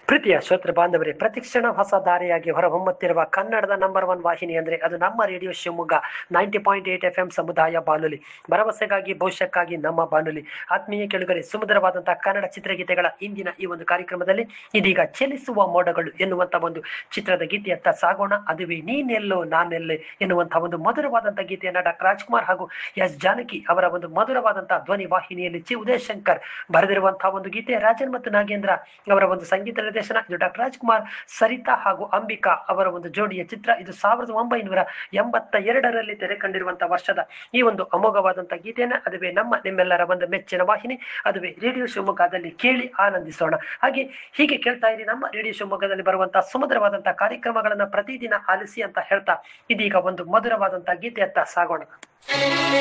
ಪ್ರೀತಿಯ ಶ್ರೋತೃ ಬಾಂಧವರೇ ಪ್ರತಿಕ್ಷಣ ಹೊಸ ದಾರಿಯಾಗಿ ಹೊರಹೊಮ್ಮುತ್ತಿರುವ ಕನ್ನಡದ ನಂಬರ್ ಒನ್ ವಾಹಿನಿ ಅಂದರೆ ಅದು ನಮ್ಮ radio Shivamogga ninety point eight F M ಸಮುದಾಯ ಬಾನುಲಿ ಭರವಸೆಗಾಗಿ ಭವಿಷ್ಯಕ್ಕಾಗಿ ನಮ್ಮ ಬಾನುಲಿ ಆತ್ಮೀಯ ಕೆಳಗರೆ ಸುಮಧುರವಾದಂತಹ ಕನ್ನಡ ಚಿತ್ರಗೀತೆಗಳ ಇಂದಿನ ಈ ಒಂದು ಕಾರ್ಯಕ್ರಮದಲ್ಲಿ ಇದೀಗ ಚಲಿಸುವ ಮೋಡಗಳು ಎನ್ನುವಂತ ಒಂದು ಚಿತ್ರದ ಗೀತೆಯತ್ತ ಸಾಗೋಣ ಅದುವೇ ನೀನೆಲ್ಲೋ ನಾನೆಲ್ಲೆ ಎನ್ನುವಂತಹ ಒಂದು ಮಧುರವಾದಂತಹ ಗೀತೆಯನ್ನ ಡಾಕ್ಟರ್ ರಾಜ್ಕುಮಾರ್ ಹಾಗೂ ಎಸ್ ಜಾನಕಿ ಅವರ ಒಂದು ಮಧುರವಾದಂತಹ ಧ್ವನಿ ವಾಹಿನಿಯಲ್ಲಿ ಚಿ ಉದಯಶಂಕರ್ ಬರೆದಿರುವಂತಹ ಒಂದು ಗೀತೆ ರಾಜನ್ ಮತ್ತು ನಾಗೇಂದ್ರ ಅವರ ಒಂದು ಸಂಗೀತ ನಿರ್ದೇಶನ ಇದು ಡಾಕ್ಟರ್ ರಾಜ್ಕುಮಾರ್ ಸರಿತಾ ಹಾಗೂ ಅಂಬಿಕಾ ಅವರ ಒಂದು ಜೋಡಿಯ ಚಿತ್ರ ಇದು ಸಾವಿರದ ಒಂಬೈನೂರ ಎಂಬತ್ತ ಎರಡರಲ್ಲಿ ತೆರೆ ಕಂಡಿರುವಂತಹ ವರ್ಷದ ಈ ಒಂದು ಅಮೋಘವಾದಂತಹ ಗೀತೆಯನ್ನ ಅದುವೇ ನಮ್ಮ ನಿಮ್ಮೆಲ್ಲರ ಒಂದು ಮೆಚ್ಚಿನ ವಾಹಿನಿ ಅದುವೇ ರೇಡಿಯೋ ಶಿವಮೊಗ್ಗದಲ್ಲಿ ಕೇಳಿ ಆನಂದಿಸೋಣ ಹಾಗೆ ಹೀಗೆ ಕೇಳ್ತಾ ಇರಿ ನಮ್ಮ ರೇಡಿಯೋ ಶಿವಮೊಗ್ಗದಲ್ಲಿ ಬರುವಂತಹ ಸುಮಧುರವಾದಂತಹ ಕಾರ್ಯಕ್ರಮಗಳನ್ನ ಪ್ರತಿದಿನ ಆಲಿಸಿ ಅಂತ ಹೇಳ್ತಾ ಇದೀಗ ಒಂದು ಮಧುರವಾದಂತಹ ಗೀತೆಯತ್ತ ಸಾಗೋಣ